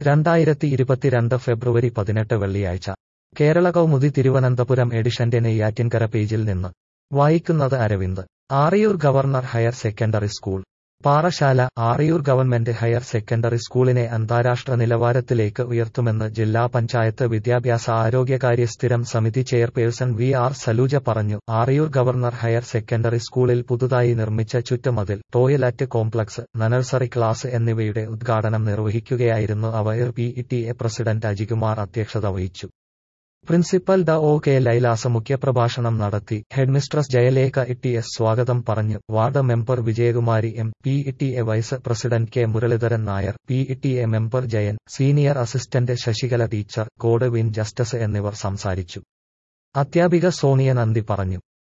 രണ്ടായിരത്തി ഇരുപത്തിരണ്ട് ഫെബ്രുവരി പതിനെട്ട് വെള്ളിയാഴ്ച കേരള കൗമുദി തിരുവനന്തപുരം എഡിഷന്റെ നെയ്യാറ്റിൻകര പേജിൽ നിന്ന് വായിക്കുന്നത് Aravind Ariyur governor higher secondary school Parassala Ariyur government higher secondary സ്കൂളിനെ അന്താരാഷ്ട്ര നിലവാരത്തിലേക്ക് ഉയർത്തുമെന്ന് ജില്ലാ പഞ്ചായത്ത് വിദ്യാഭ്യാസ ആരോഗ്യകാര്യ സ്ഥിരം സമിതി ചെയർപേഴ്സൺ വി ആർ സലൂജ പറഞ്ഞു ആറിയൂർ ഗവർണർ ഹയർ സെക്കൻഡറി സ്കൂളിൽ പുതുതായി നിർമ്മിച്ച ചുറ്റുമതിൽ ടോയ്ലറ്റ് കോംപ്ലക്സ് നഴ്സറി ക്ലാസ് എന്നിവയുടെ ഉദ്ഘാടനം നിർവഹിക്കുകയായിരുന്നു അവർ P T A president Ajikumar അധ്യക്ഷത വഹിച്ചു പ്രിൻസിപ്പൽ ഡ ഒ കെ ലൈലാസ മുഖ്യപ്രഭാഷണം നടത്തി ഹെഡ്മിസ്ട്രസ് ജയലേഖ ടി എസ് സ്വാഗതം പറഞ്ഞു ward member Vijayakumari M P T A vice president K Muraleedharan Nair P T A member Jayan senior assistant Sasikala teacher Godwin Justus എന്നിവർ സംസാരിച്ചു അധ്യാപിക സോണിയ നന്ദി പറഞ്ഞു